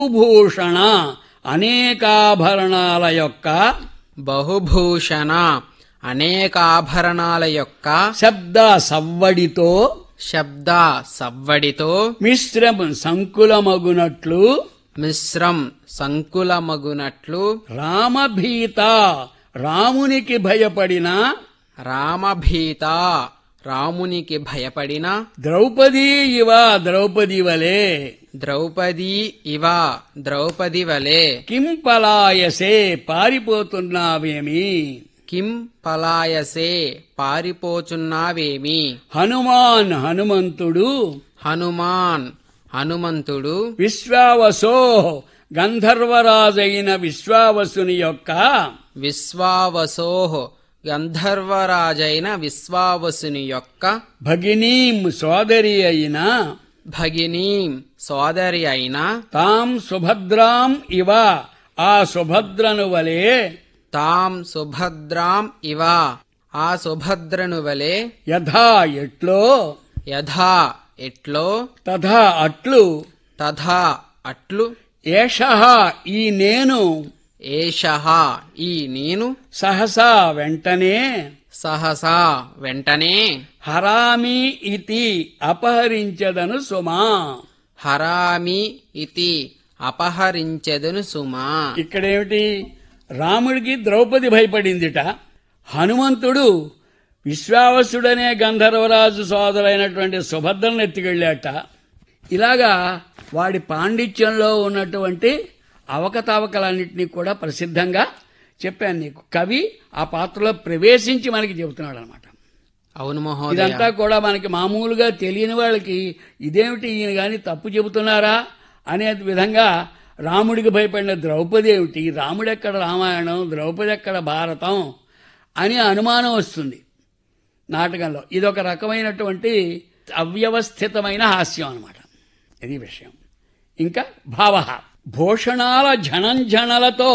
భూషణ అనేకాభరణాల యొక్క బహుభూషణ అనేకాభరణాల యొక్క శబ్ద సవ్వడితో శబ్ద సవ్వడితో మిశ్రమ సంకులమగునట్లు మిశ్రం సంకులమగునట్లు రామభీత రామునికి భయపడిన రామభీత రామునికి భయపడిన ద్రౌపదీ ఇవ ద్రౌపది వలె ద్రౌపదీ ఇవ ద్రౌపది వలె కిం పలాయసే పారిపోతున్నావేమి కిం పలాయసే పారిపోచున్నావేమి హనుమాన్ హనుమంతుడు హనుమాన్ హనుమంతుడు విశ్వావసో గంధర్వరాజైన విశ్వావసుని యొక్క విశ్వావసోహ గంధర్వరాజైన విశ్వావసుని యొక్క భగినీం సోదరి అయిన భగినీం సోదరి అయిన తాం సుభద్రాం ఇవ ఆ సుభద్రను వలె తాం సుభద్రాం ఇవ ఆ సుభద్రను వలె యథా ఎట్లో యథా ఎట్లో తథా అట్లు తథా అట్లు ఏష ఈ నేను ఏషః ఈ నేను సహసా వెంటనే సహసా వెంటనే హరామి ఇతి అపహరించదను సుమా హరామి ఇతి అపహరించెదను సుమా ఇక్కడేమిటి రాముడికి ద్రౌపది భయపడిందిట హనుమంతుడు విశ్వావసుడనే గంధర్వరాజు సోదరైనటువంటి సుభద్రను ఎత్తుకెళ్ళాట ఇలాగా వాడి పాండిత్యంలో ఉన్నటువంటి అవకతవకలన్నింటినీ కూడా ప్రసిద్ధంగా చెప్పాను నీకు కవి ఆ పాత్రలో ప్రవేశించి మనకి చెబుతున్నాడు అనమాట అవును మహోదయ ఇదంతా కూడా మనకి మామూలుగా తెలియని వాళ్ళకి ఇదేమిటి ఈయన గాని తప్పు చెబుతున్నారా అనే విధంగా రాముడికి భయపడిన ద్రౌపది ఏమిటి రాముడెక్కడ రామాయణం ద్రౌపది ఎక్కడ భారతం అని అనుమానం వస్తుంది నాటకంలో ఇదొక రకమైనటువంటి అవ్యవస్థితమైన హాస్యం అన్నమాట ఇది విషయం ఇంకా భావ భూషణాల ఝణంఝణలతో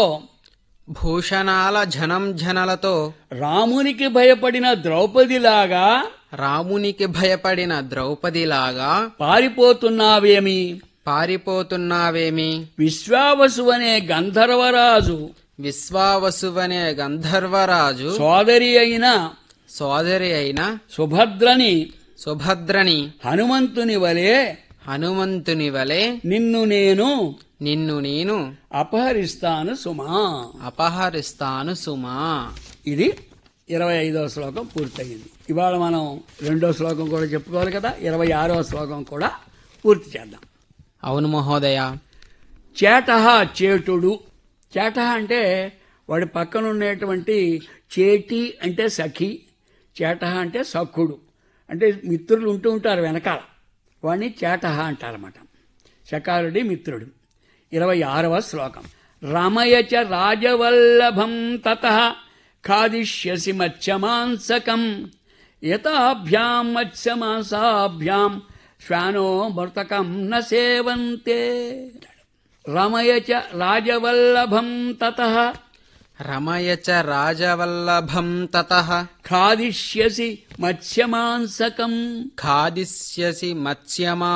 భూషణాల ఝనం ఝనలతో రామునికి భయపడిన ద్రౌపదిలాగా రామునికి భయపడిన ద్రౌపదిలాగా పారిపోతున్నావేమి పారిపోతున్నావేమి విశ్వావసు అనే గంధర్వరాజు విశ్వావసువనే గంధర్వరాజు సోదరి అయిన సోదరి అయిన సుభద్రని సుభద్రని హనుమంతుని వలె హనుమంతుని వలె నిన్ను నేను నిన్ను నేను అపహరిస్తాను సుమా అపహరిస్తాను సుమా ఇది ఇరవై ఐదవ శ్లోకం పూర్తయింది ఇవాళ మనం రెండో శ్లోకం కూడా చెప్పుకోవాలి కదా ఇరవై ఆరవ శ్లోకం కూడా పూర్తి చేద్దాం అవును మహోదయ చేట చేటుడు చేట అంటే వాడి పక్కన ఉండేటువంటి చేటి అంటే సఖి చేట అంటే సఖుడు అంటే మిత్రులు ఉంటూ ఉంటారు వెనకాల వాడిని చేట అంటారన్నమాట శకారుడి మిత్రుడు ఇరవై ఆరవ శ్లోకం రమయచ రాజవల్లభం తత ఖాదిష్యసి మత్స్యమాంసకం యథాభ్యాం మత్స్యమాంసాభ్యాం శ్వానో మృతకం న సేవంతే రమయచ రాజవల్లభం తత రమయ చ రాజవల్లభం తత ఖాదిష్యసి మత్స్యమాంసకం ఖాదిష్యసి మత్స్యమా